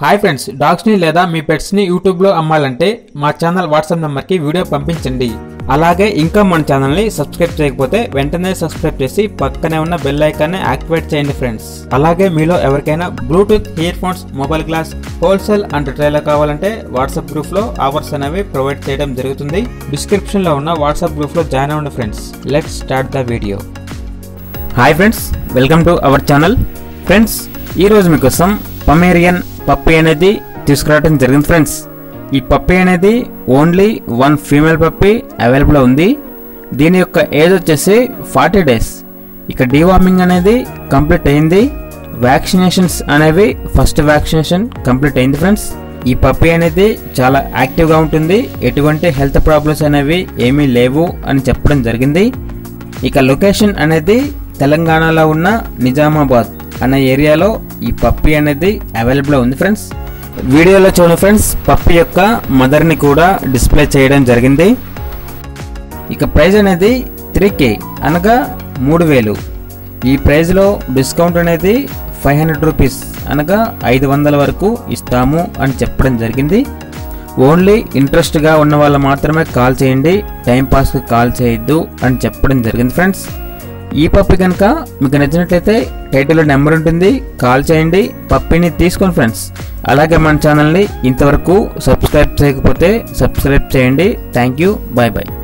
hi friends డాగ్స్ని లేదా మీ పెట్స్ని యూట్యూబ్లో అమ్మాలంటే మా ఛానల్ వాట్సాప్ నెంబర్కి వీడియో పంపించండి అలాగే ఇంకా మన ఛానల్ని సబ్స్క్రైబ్ చేయకపోతే వెంటనే సబ్స్క్రైబ్ చేసి పక్కనే ఉన్న బెల్ ఐకాన్ని యాక్టివేట్ చేయండి ఫ్రెండ్స్ అలాగే మీలో ఎవరికైనా Bluetooth ear phones mobile glass wholesale and trailer కావాలంటే వాట్సాప్ గ్రూప్లో ఆఫర్స్ అనేవి ప్రొవైడ్ చేయడం జరుగుతుంది డిస్క్రిప్షన్లో ఉన్న వాట్సాప్ గ్రూప్లో జాయిన్ అవ్వండి friends let's start the video hi friends welcome to our channel friends ఈరోజు మీకోసం పమేరియన్ పప్పి అనేది తీసుకురావడం జరిగింది ఫ్రెండ్స్ ఈ పప్పి అనేది only one female puppy available ఉంది దీని యొక్క ఏజ్ వచ్చేసి ఫార్టీ డేస్ ఇక డీవార్మింగ్ అనేది కంప్లీట్ అయింది వ్యాక్సినేషన్స్ అనేవి ఫస్ట్ వ్యాక్సినేషన్ కంప్లీట్ అయింది ఫ్రెండ్స్ ఈ పప్పి అనేది చాలా యాక్టివ్గా ఉంటుంది ఎటువంటి హెల్త్ ప్రాబ్లమ్స్ అనేవి ఏమీ లేవు అని చెప్పడం జరిగింది ఇక లొకేషన్ అనేది తెలంగాణలో ఉన్న నిజామాబాద్ అనే ఏరియాలో ఈ పప్పి అనేది అవైలబుల్ ఉంది ఫ్రెండ్స్ వీడియోలో చూడండి ఫ్రెండ్స్ పప్పి యొక్క మదర్ని కూడా డిస్ప్లే చేయడం జరిగింది ఇక ప్రైజ్ అనేది త్రీ కే అనగా మూడు వేలు ఈ ప్రైజ్లో డిస్కౌంట్ అనేది ఫైవ్ హండ్రెడ్ రూపీస్ అనగా ఐదు వందల వరకు ఇస్తాము అని చెప్పడం జరిగింది ఓన్లీ ఇంట్రెస్ట్గా ఉన్న వాళ్ళు మాత్రమే కాల్ చేయండి టైంపాస్కి కాల్ చేయొద్దు అని చెప్పడం జరిగింది ఫ్రెండ్స్ ఈ పప్పి కనుక మీకు నచ్చినట్లయితే టైటిల్లో నెంబర్ ఉంటుంది కాల్ చేయండి పప్పిని తీసుకోండి ఫ్రెండ్స్ అలాగే మన ఛానల్ని ఇంతవరకు సబ్స్క్రైబ్ చేయకపోతే సబ్స్క్రైబ్ చేయండి థ్యాంక్ యూ బాయ్ బాయ్